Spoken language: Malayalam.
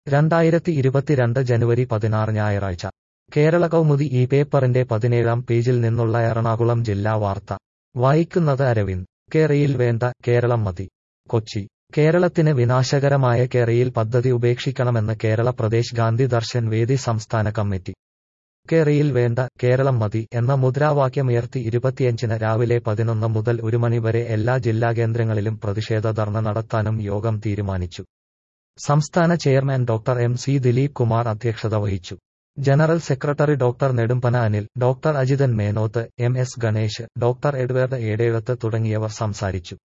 രണ്ടായിരത്തി ഇരുപത്തിരണ്ട് ജനുവരി പതിനാറ് ഞായറാഴ്ച കേരള കൗമുദി ഈ പേപ്പറിന്റെ പതിനേഴാം പേജിൽ നിന്നുള്ള എറണാകുളം ജില്ലാ വാർത്ത വായിക്കുന്നത് അരവിന്ദ് കേരയിൽ വേണ്ട കേരളം മതി കൊച്ചി കേരളത്തിന് വിനാശകരമായ കേരയിൽ പദ്ധതി ഉപേക്ഷിക്കണമെന്ന് കേരള പ്രദേശ് ഗാന്ധി ദർശൻ വേദി സംസ്ഥാന കമ്മിറ്റി കേരയിൽ വേണ്ട കേരളം മതി എന്ന മുദ്രാവാക്യമുയർത്തി ഇരുപത്തിയഞ്ചിന് രാവിലെ പതിനൊന്ന് മുതൽ ഒരു മണി വരെ എല്ലാ ജില്ലാ കേന്ദ്രങ്ങളിലും പ്രതിഷേധ ധർണ നടത്താനും യോഗം തീരുമാനിച്ചു സംസ്ഥാന chairman doctor M C Dileep Kumar അധ്യക്ഷത വഹിച്ചു general secretary doctor Nedumpana Anil doctor Ajithan Menoth M S Ganesh doctor Edward Edezhath തുടങ്ങിയവർ സംസാരിച്ചു